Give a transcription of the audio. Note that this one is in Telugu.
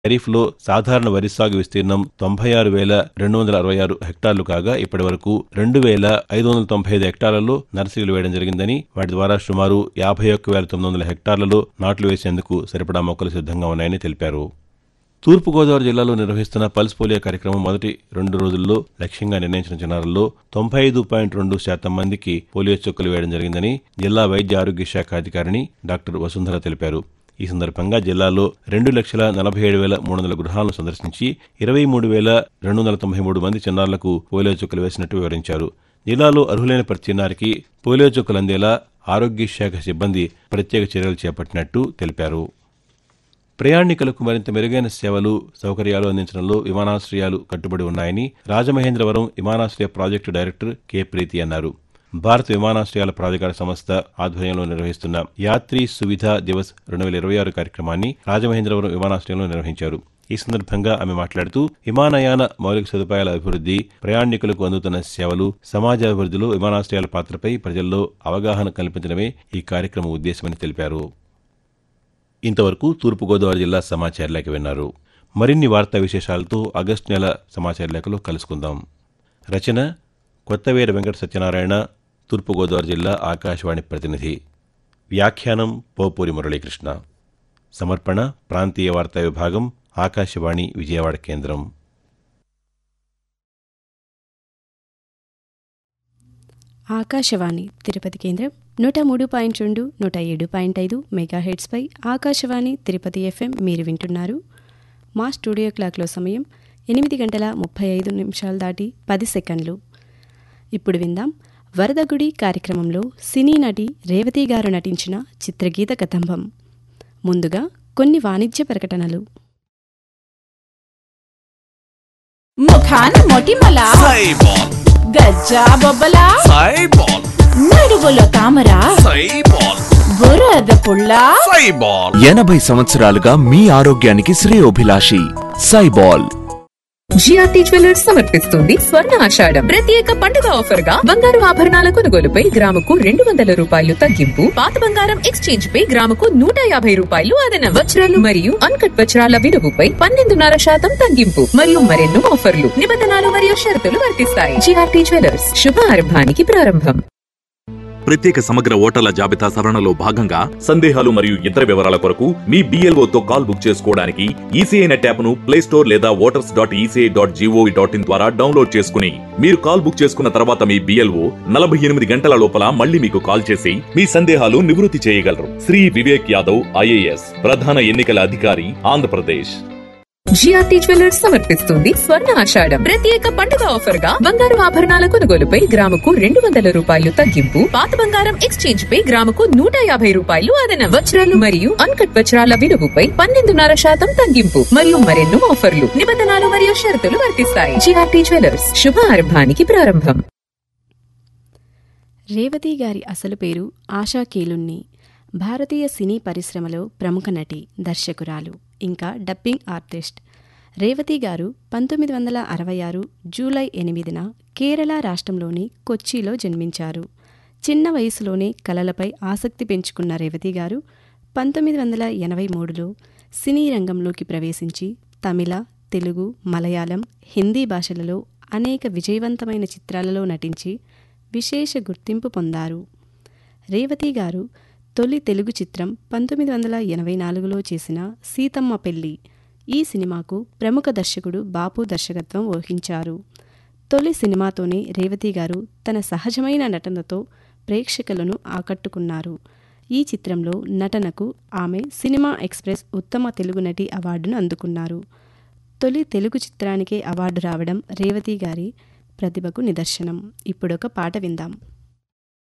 ఖరీఫ్లో సాధారణ వరి సాగు విస్తీర్ణం తొంభై ఆరు వేల రెండు వందల అరవై ఆరు హెక్టార్లు కాగా ఇప్పటి వరకు రెండు వేల ఐదు వందల తొంభై ఐదు హెక్టార్లలో నర్సరీలు వేయడం జరిగిందని వాటి ద్వారా సుమారు యాభై ఒక్క వేల తొమ్మిది వందల హెక్టార్లలో నాట్లు వేసేందుకు సరిపడా మొక్కలు సిద్ధంగా ఉన్నాయని తెలిపారు తూర్పుగోదావరి జిల్లాలో నిర్వహిస్తున్న పల్స్ పోలియో కార్యక్రమం మొదటి రెండు రోజుల్లో లక్ష్యంగా నిర్ణయించిన చిన్నారుల్లో తొంభై ఐదు పాయింట్ రెండు శాతం మందికి పోలియో చుక్కలు వేయడం జరిగిందని జిల్లా వైద్య ఆరోగ్య శాఖ అధికారిని డాక్టర్ వసుంధర తెలిపారు ఈ సందర్భంగా జిల్లాలో రెండు లక్షల నలభై ఏడు వేల మూడు వందల గృహాలను సందర్శించి ఇరవై మూడు వేల రెండు వందల తొంభై మూడు మంది చిన్నారులకు పోలియో చుక్కలు వేసినట్టు వివరించారు జిల్లాలో అర్హులైన ప్రతి చిన్నారికి పోలియో చుక్కలు అందేలా ఆరోగ్య శాఖ సిబ్బంది ప్రత్యేక చర్యలు చేపట్టినట్టు తెలిపారు ప్రయాణికులకు మరింత మెరుగైన సేవలు సౌకర్యాలు అందించడంలో విమానాశ్రయాలు కట్టుబడి ఉన్నాయని రాజమహేంద్రవరం విమానాశ్రయ ప్రాజెక్టు డైరెక్టర్ కె ప్రీతి అన్నారు భారత విమానాశ్రయాల ప్రాధికార సంస్థ ఆధ్వర్యంలో నిర్వహిస్తున్న యాత్రీ సువిధ దివస్ రెండు వేల ఇరవై ఆరు కార్యక్రమాన్ని రాజమహేంద్రవరం విమానాశ్రయంలో నిర్వహించారు ఈ సందర్భంగా ఆమె మాట్లాడుతూ విమానయాన మౌలిక సదుపాయాల అభివృద్ధి ప్రయాణికులకు అందుతున్న సేవలు సమాజాభివృద్ధిలో విమానాశ్రయాల పాత్రపై ప్రజల్లో అవగాహన కల్పించడమే ఈ కార్యక్రమం ఉద్దేశమని తెలిపారు ఇంతవరకు తూర్పుగోదావరి జిల్లా సమాచార లేఖ విన్నారు మరిన్ని వార్తా విశేషాలతో ఆగస్టు నెల సమాచార లేఖలో కలుసుకుందాం రచన కొత్తవేర వెంకట సత్యనారాయణ తూర్పుగోదావరి జిల్లా ఆకాశవాణి ప్రతినిధి వ్యాఖ్యానం పోపూరి మురళీకృష్ణ సమర్పణ ప్రాంతీయ వార్తా విభాగం ఆకాశవాణి విజయవాడ కేంద్రం ఆకాశవాణి తిరుపతి కేంద్రం నూట మూడు పాయింట్ రెండు నూట ఏడు పాయింట్ ఐదు మెగాహెడ్స్పై ఆకాశవాణి తిరుపతి ఎఫ్ఎం మీరు వింటున్నారు మా స్టూడియో క్లాక్లో సమయం ఎనిమిది గంటల ముప్పై ఐదు నిమిషాలు దాటి పది సెకండ్లు ఇప్పుడు విందాం వరదగుడి కార్యక్రమంలో సినీ నటి రేవతి గారు నటించిన చిత్రగీత కదంబం ముందుగా కొన్ని వాణిజ్య ప్రకటనలు ముఖాన మొటిమల సైబాల్ గజ్జా బొబ్బల సైబాల్ నడుగులో తామర సైబాల్ బురద పుల్ల సైబాల్ ఎనభై సంవత్సరాలుగా మీ ఆరోగ్యానికి శ్రేయోభిలాషి సైబాల్ జిఆర్టీ జ్యువెలర్స్ సమర్పిస్తుంది స్వర్ణ ఆషాఢం ప్రత్యేక పండుగ ఆఫర్ గా బంగారు ఆభరణాల కొనుగోలుపై గ్రాముకు రెండు వందల రూపాయలు తగ్గింపు పాత బంగారం ఎక్స్చేంజ్ పై గ్రాముకు నూట యాభై రూపాయలు అదనం వజ్రాలు మరియు అన్కట్ వజ్రాల విలువపై పన్నెండున్నర శాతం తగ్గింపు మరియు మరెన్నో ఆఫర్లు నిబంధనలు మరియు షరతులు వర్తిస్తాయి జిఆర్టీ జ్యువెలర్స్ శుభారంభానికి ప్రారంభం ప్రత్యేక సమగ్ర ఓటర్ల జాబితా సవరణలో భాగంగా సందేహాలు మరియు ఇతర వివరాల కొరకు మీ BLO తో కాల్ బుక్ చేసుకోవడానికి ఈసీఐ నెట్ యాప్ను ప్లే స్టోర్ లేదా voters dot ECI dot gov dot in ద్వారా డౌన్లోడ్ చేసుకుని మీరు కాల్ బుక్ చేసుకున్న తర్వాత మీ బిఎల్ఓ నలభై ఎనిమిది గంటల లోపల మళ్ళీ మీకు కాల్ చేసి మీ సందేహాలు నివృత్తి చేయగలరు శ్రీ వివేక్ యాదవ్ ఐఏఎస్ ప్రధాన ఎన్నికల అధికారి ఆంధ్రప్రదేశ్ జిఆర్టీ జ్యువెలర్స్ సమర్పిస్తుంది స్వర్ణ ఆషాఢం ప్రత్యేక పండుగ ఆఫర్ గా బంగారు ఆభరణాల కొనుగోలుపై గ్రాముకు రెండు వందల రూపాయలు తగ్గింపు పాత బంగారం ఎక్స్చేంజ్ పై గ్రాముకు నూట యాభై రూపాయలు అదనం వజ్రాలు మరియు అన్కట్ వజ్రాల విలువపై పన్నెండున్నర శాతం తగ్గింపు మరియు మరెన్నో ఆఫర్లు నిబంధనలు మరియు షరతులు వర్తిస్తాయి జిఆర్టీ జ్యువెలర్స్ శుభారంభానికి ప్రారంభం రేవతి గారి అసలు పేరు ఆశా కేలున్ని భారతీయ సినీ పరిశ్రమలో ప్రముఖ నటి దర్శకురాలు ఇంకా డబ్బింగ్ ఆర్టిస్ట్ రేవతి గారు పంతొమ్మిది వందల అరవై ఆరు జూలై ఎనిమిదిన కేరళ రాష్ట్రంలోని కొచ్చిలో జన్మించారు చిన్న వయసులోనే కళలపై ఆసక్తి పెంచుకున్న రేవతి గారు పంతొమ్మిది వందల ఎనభై మూడులో సినీ రంగంలోకి ప్రవేశించి తమిళ తెలుగు మలయాళం హిందీ భాషలలో అనేక విజయవంతమైన చిత్రాలలో నటించి విశేష గుర్తింపు పొందారు రేవతి గారు తొలి తెలుగు చిత్రం పంతొమ్మిది వందల ఎనభై నాలుగులో చేసిన సీతమ్మ పెళ్లి ఈ సినిమాకు ప్రముఖ దర్శకుడు బాపు దర్శకత్వం వహించారు తొలి సినిమాతోనే రేవతి గారు తన సహజమైన నటనతో ప్రేక్షకులను ఆకట్టుకున్నారు ఈ చిత్రంలో నటనకు ఆమె సినిమా ఎక్స్ప్రెస్ ఉత్తమ తెలుగు నటి అవార్డును అందుకున్నారు తొలి తెలుగు చిత్రానికే అవార్డు రావడం రేవతి గారి ప్రతిభకు నిదర్శనం ఇప్పుడొక పాట విందాం